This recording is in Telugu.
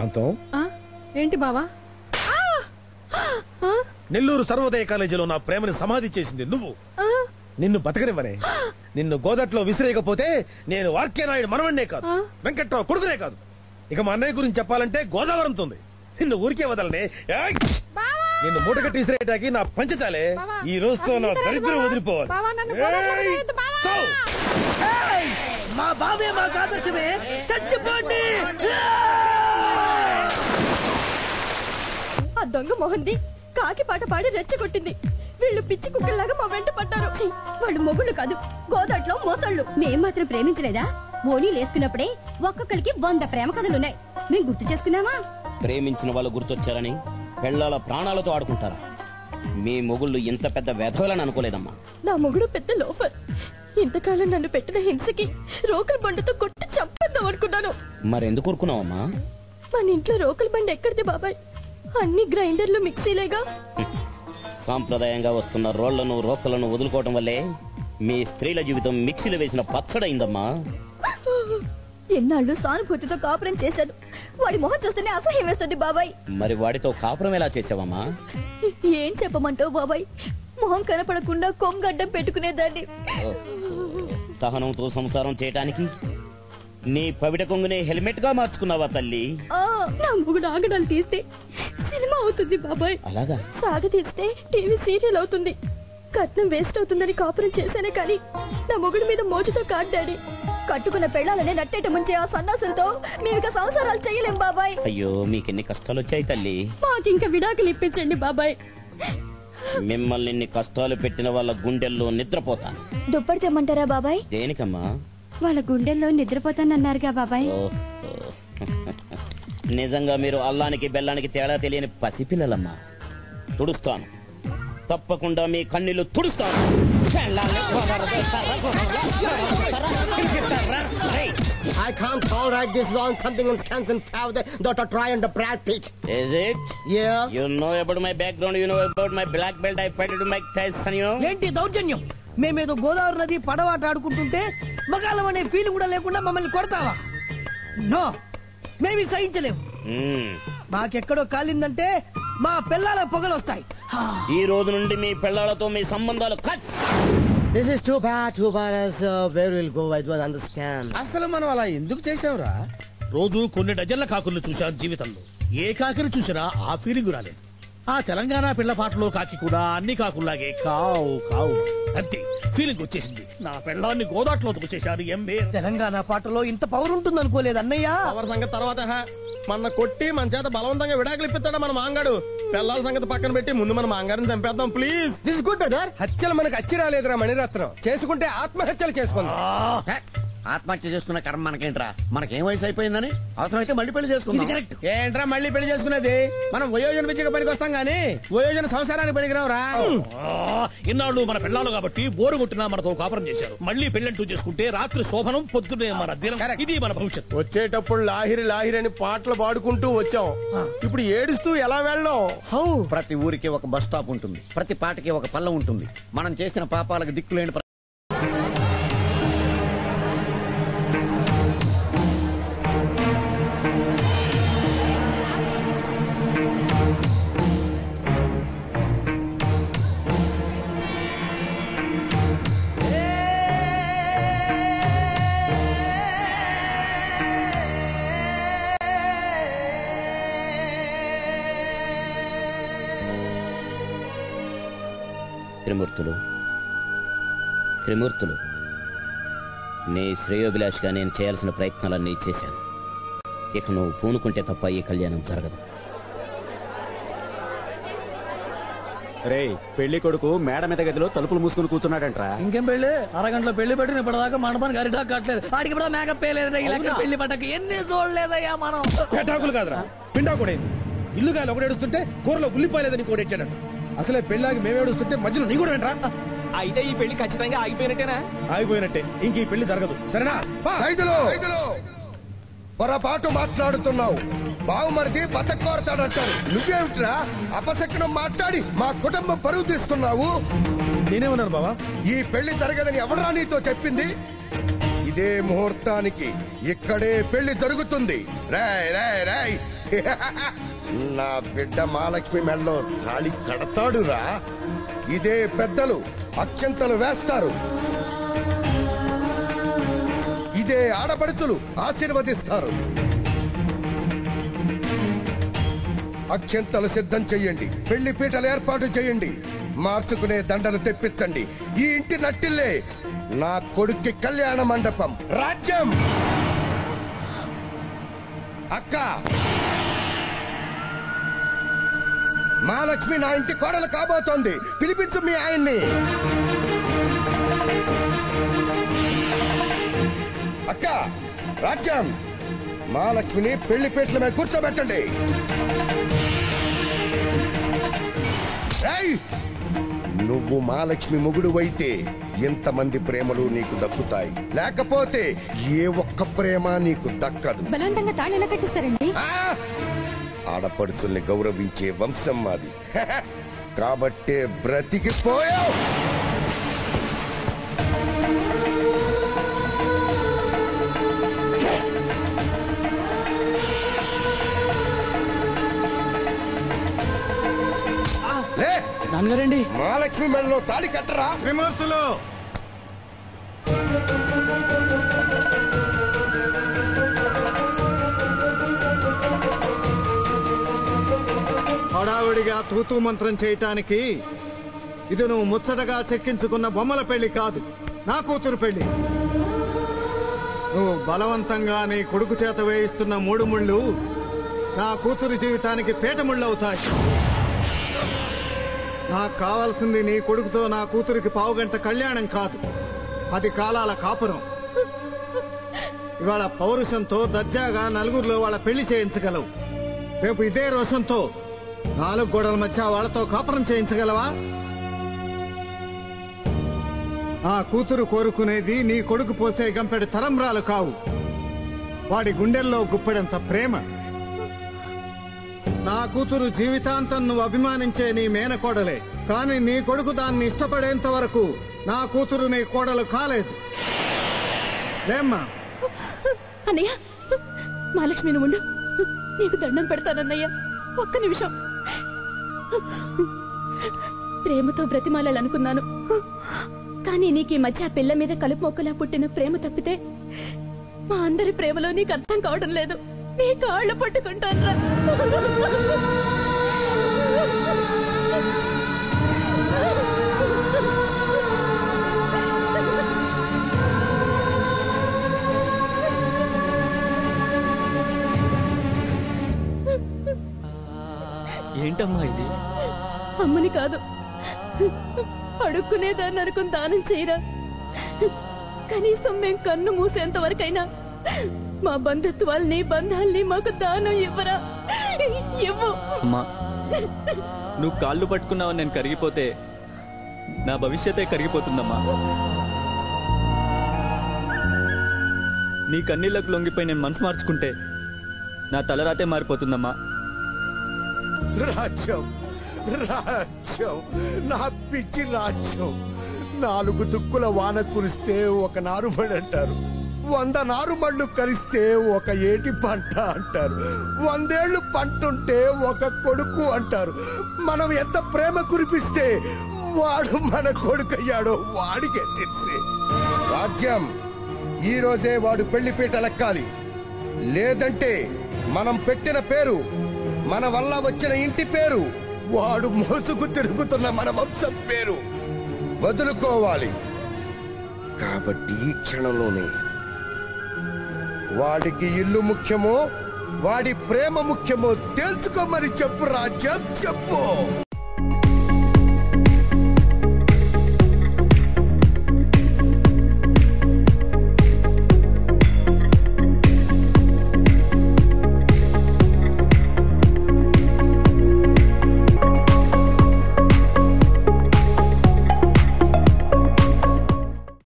శాంతం ఆ? ఏంటి బావా ఆ? నెల్లూరు సర్వోదయ కాలేజీలో నా ప్రేమని సమాధి చేసింది నువ్వు ఆ? నిన్ను బతకనివ్వనే నిన్ను గోదట్లో విసిరేయకపోతే నేను వాక్యనాయుడు మనవణ్ణే కాదు ఆ? వెంకట్రావు కొడుకునే కాదు ఇక మా అన్నయ్య గురించి చెప్పాలంటే గోదావరంతుంది నిన్ను ఊరికే వదలనే ఏయ్! నిన్ను మూటగట్టి విసిరేయటానికి నా పంచచాలే ఈ రోజుతో నా దరిద్రం వదిలిపోవాలి ఏయ్! చావు! మా బావే మాకు ఆదర్శమే చచ్చిపోండి ఆ దొంగ మొహంది కాకి పాట పాడి రెచ్చగొట్టింది వీళ్ళు పిచ్చి కుక్కల్లాగా మా వెంట పడ్డారు ఛీ, వాళ్ళు మొగుళ్ళు కాదు గోదాట్లో మోసళ్ళు మేం మాత్రం ప్రేమించలేదా ఓనీ లేసుకున్నప్పుడే ఒక్కొక్కరికి వంద ప్రేమ కథలున్నాయి మేం గుర్తు చేసుకున్నామా ప్రేమించిన వాళ్ళు గుర్తొచ్చారని పెళ్ళాల ప్రాణాలతో ఆడుకుంటారా మీ మొగుళ్ళు ఇంత పెద్ద వెధవలని అనుకోలేదమ్మా నా మొగుడు పెద్ద లోఫర్ ఇంతకాలం నన్ను పెట్టిన హింసకి రోకల్ బండితో కొట్టి చంపేద్దాం అనుకున్నాను మరెందుకు ఊరుకున్నావమ్మా మన ఇంట్లో రోకల్ బండి ఎక్కడిది బాబాయ్ అన్ని గ్రైండర్లు మిక్సీలేగా సాంప్రదాయంగా వస్తున్న రోళ్లను రోకలను వదులుకోవటం వల్లే మీ స్త్రీల జీవితం మిక్సీలో వేసిన పచ్చడైందమ్మా ఎన్నాళ్ళు సానుభూతితో కాపురం చేశాను వాడి మొహం చూస్తేనే అసహ్యం వేస్తుంది బాబాయ్ మరి వాడితో కాపురం ఎలా చేసావమ్మా ఏం చెప్పమంటావు బాబాయ్ మొహం కనపడకుండా కొంగడ్డం పెట్టుకునేదాన్ని సహనంతో సంసారం చేయటానికి నీ పవిట కొంగునే హెల్మెట్ గా మార్చుకున్నావా తల్లి ఆ, నా మొగుడు ఆగడాలు తీస్తే సినిమా అవుతుంది బాబాయ్ అలాగా సాగ తీస్తే టీవీ సీరియల్ అవుతుంది కట్నం వేస్ట్ అవుతుందని కాపురం చేశానే కానీ నా మొగుడు మీద మోజుతో కాదు డాడీ కట్టుకున్న పెళ్ళాలనే నట్టేట ముంచే ఆ సన్నాసులతో మేమిక సంసారాలు చేయలేం బాబాయ్ అయ్యో మీకెన్ని కష్టాలు వచ్చాయి తల్లి మాకింక విడాకులు ఇప్పించండి బాబాయ్ మిమ్మల్ని ఇన్ని కష్టాలు పెట్టిన వాళ్ళ గుండెల్లో నిద్రపోతాను దుప్పటి తెమ్మంటారా బాబాయ్ దేనికమ్మా వాళ్ళ గుండెల్లో నిద్రపోతానన్నారుగా బాబాయ్ ఓ, ఓ. నిజంగా మీరు అల్లానికి బెల్లానికి తేడా తెలియని పసిపిల్లలమ్మా తుడుస్తాను తప్పకుండా మీ కన్నీళ్లు తుడుస్తాను రేయ్, I can't tolerate this on something in Wisconsin father Dr. Try and the Brad Pitt. is it? Yeah. You know about my background, you know about my black belt, I fight to Mike Tyson, you know? ఏంటి దౌర్జన్యం మేమేదో గోదావరి నది పడవాట ఆడుకుంటుంటే మగాళ్ళం అనే ఫీల్ కూడా లేకుండా మమ్మల్ని కొడతావా నో మేమి సహించలేము మ్మ్. మాకెక్కడో కాలిందంటే మా పిల్లల పొగలు వస్తాయి ఈ రోజు నుండి మీ పిల్లలతో మీ సంబంధాలు cut this is too bad too bad where will go I don't understand అసలు మనం అలా ఎందుకు చేసావురా రోజు కొన్ని డజన్ల కాకుల్ని చూశాను జీవితంలో ఏ కాకిని చూసినా ఆ ఫీలింగ్ రాలేదు ఆ తెలంగాణ పిల్ల పాటలో కాకి కూడా అన్ని కాకుల్లాగే కావు కావు అంతే ఫీలింగ్ వచ్చేసింది నా పెళ్ళాన్ని గోదాట్లో తోచేశారు ఎంబే తెలంగాణ పాటలో ఇంత పవర్ ఉంటుంది అనుకోలేదు అన్నయ్య ఎవరి సంగతి తర్వాత హ. మన కొట్టి మన చేత బలవంతంగా విడాకులు ఇప్పిస్తాడు మన మాంగాడు పిల్లల సంగతి పక్కన పెట్టి ముందు మన మాంగారిని చంపేద్దాం ప్లీజ్ దిస్ గుడ్ బ్రదర్ హత్యలు మనకు అచ్చి రాలేదురా మణిరత్నం చేసుకుంటే ఆత్మహత్యలు చేసుకుందాం ఆత్మహత్య చేసుకున్న కర్మ మనకేంట్రా మనకేం వయసు అయిపోయిందని అవసరమైతే మళ్ళీ పెళ్లి చేసుకుందాం కరెక్ట్ ఏంట్రా మళ్ళీ పెళ్లి చేసుకునేది మనం వయోజన విద్యకు పనికి వస్తాం గానీ వయోజన సంసారానికి పనికిరావురా ఇన్నాళ్ళు మన పెళ్ళాలు కాబట్టి బోరు కొట్టినా మనతో కాపురం చేశారు మళ్ళీ పెళ్ళంటూ చేసుకుంటే రాత్రి శోభనం పొద్దునే మన దినం Correct. ఇది మన భవిష్యత్తు వచ్చేటప్పుడు లాహిరి లాహిరి అని పాటలు పాడుకుంటూ వచ్చాం ఇప్పుడు ఏడుస్తూ ఎలా వెళ్ళాం హౌ ప్రతి ఊరికి ఒక బస్ స్టాప్ ఉంటుంది ప్రతి పాటకి ఒక పల్ల ఉంటుంది మనం చేసిన పాపాలకు దిక్కులేని ప్ర- త్రిమూర్తులు త్రిమూర్తులు నీ శ్రేయోభిలాష్గా నేను చేయాల్సిన ప్రయత్నాలన్నీ చేశాను ఇక నువ్వు పూనుకుంటే తప్ప ఈ కళ్యాణం జరగదు రే పెళ్లి కొడుకు మేడ మీద గదిలో తలుపులు మూసుకుని కూర్చున్నాడంట్రా ఇంకేం పెళ్లి అరగంటలో పెళ్లి పెట్టిన ఇప్పటిదాకా మండపానికి అరిటా కట్టలేదు ఆడికి ఇప్పుడు మేకప్ వేయలేదు ఇలా పెళ్లి పట్టక ఎన్ని చూడలేదయ్యా మనం పెటాకులు కాదురా పిండా కూడా ఇల్లు గాలి ఒకటి ఏడుస్తుంటే కూరలో ఉల్లిపోయలేదని కూడా ఇచ్చాడంట అసలే పెళ్ళాకి మేము ఏడుస్తుంటే మధ్యలో నీ కూడా వెంట్రా అయితే ఈ పెళ్లి ఖచ్చితంగా ఆగిపోయినట్టేనా ఆగిపోయినట్టే ఇంక ఈ పెళ్లి జరగదు సరేనా పా. పొరపాటు మాట్లాడుతున్నావు బావుమరిది బతక కోరతాడంటారు నువ్వేమిట్రా అపశకనం మాట్లాడి మా కుటుంబం పరువు తీస్తున్నావు నేనేమన్నాను బావా ఈ పెళ్లి జరగదని ఎవరా నీతో చెప్పింది ఇదే ముహూర్తానికి ఇక్కడే పెళ్లి జరుగుతుంది రాయ్ రాయ్ రాయ్ నా బిడ్డ మహాలక్ష్మి మెడలో తాళి కడతాడురా ఇదే పెద్దలు అత్యంతలు వేస్తారు ఇదే ఆడపడుచులు ఆశీర్వదిస్తారు అత్యంతలు సిద్ధం చెయ్యండి పెళ్లి పీటలు ఏర్పాటు చేయండి మార్చుకునే దండలు తెప్పించండి ఈ ఇంటి నట్టిల్లే నా కొడుక్కి కళ్యాణ మండపం రాజ్యం అక్క మహాలక్ష్మి నా ఇంటి కోడలు కాబోతోంది పిలిపించు మీ ఆయన్ని అక్క రాజ్యం మహాలక్ష్మిని పెళ్లి పీటల మీద కూర్చోబెట్టండి ఏయ్! నువ్వు మహాలక్ష్మి మొగుడు అయితే ఎంతమంది ప్రేమలు నీకు దక్కుతాయి లేకపోతే ఏ ఒక్క ప్రేమ నీకు దక్కదు బలవంతంగా తాళి ఎలా కట్టిస్తారండి ఆ! ఆడపడుచుల్ని గౌరవించే వంశం మాది కాబట్టే బ్రతికిపోయావు లే నాన్నగారండి మహాలక్ష్మి మెడలో తాళి కట్టరా విమూర్తులు హడావుడిగా తూతూ మంత్రం చేయటానికి ఇది నువ్వు ముచ్చటగా చెక్కించుకున్న బొమ్మల పెళ్లి కాదు నా కూతురు పెళ్లి నువ్వు బలవంతంగా నీ కొడుకు చేత వేయిస్తున్న మూడు ముళ్ళు నా కూతురు జీవితానికి పీట ముళ్ళు అవుతాయి నాకు కావాల్సింది నీ కొడుకుతో నా కూతురికి పావుగంట కళ్యాణం కాదు అది కాలాల కాపురం ఇవాళ పౌరుషంతో దర్జాగా నలుగురిలో వాళ్ళ పెళ్లి చేయించగలవు రేపు ఇదే రోషంతో నాలుగు గోడల మధ్య వాళ్ళతో కాపురం చేయించగలవా ఆ కూతురు కోరుకునేది నీ కొడుకు పోసే గంపెడి తరంబ్రాలు కావు వాడి గుండెల్లో గుప్పెడంత ప్రేమ నా కూతురు జీవితాంతం నువ్వు అభిమానించే నీ మేనకోడలే కానీ నీ కొడుకు దాన్ని ఇష్టపడేంత వరకు నా కూతురు నీ కోడలు కాలేదు లేమ్మా అన్నయ్య మహాలక్ష్మిని ఉండు నీకు దండం పెడతానన్నయ్య ఒక్క నిమిషం ప్రేమతో బ్రతిమాలాలనుకున్నాను కానీ నీకు ఈ మధ్య ఆ పిల్ల మీద కలుపు మొక్కలా పుట్టిన ప్రేమ తప్పితే మా అందరి ప్రేమలో నీకు అర్థం కావడం లేదు నీ కాళ్ళు పట్టుకుంటాను ఏంటమ్మా ఇది అమ్మని కాదు అడుక్కునేదాన్ని అనుకుని దానం చేయరా కనీసం మేం కన్ను మూసేంత వరకైనా మా బంధుత్వాల్ని బంధాల్ని మాకు దానం ఇవ్వరా ఇవ్వు అమ్మా నువ్వు కాళ్ళు పట్టుకున్నావు నేను కరిగిపోతే నా భవిష్యతే కరిగిపోతుందమ్మా నీ కన్నీళ్లకు లొంగిపోయి నేను మనసు మార్చుకుంటే నా తలరాతే మారిపోతుందమ్మా రాజ్యం రాజ్యం నా పిచ్చి రాజ్యం నాలుగు దుక్కుల వాన కురిస్తే ఒక నారుమడి అంటారు వంద నారుమళ్ళు కలిస్తే ఒక ఏటి పంట అంటారు వందేళ్లు పంటుంటే ఒక కొడుకు అంటారు మనం ఎంత ప్రేమ కురిపిస్తే వాడు మన కొడుకయ్యాడో వాడికే తెలిసే రాజ్యం ఈ రోజే వాడు పెళ్లి పీట లెక్కాలి లేదంటే మనం పెట్టిన పేరు మన వల్ల వచ్చిన ఇంటి పేరు వాడు మోసుకు తిరుగుతున్న మన వంశం పేరు వదులుకోవాలి కాబట్టి ఈ క్షణంలోనే వాడికి ఇల్లు ముఖ్యమో వాడి ప్రేమ ముఖ్యమో తెలుసుకోమని చెప్పు రాజ్యం చెప్పు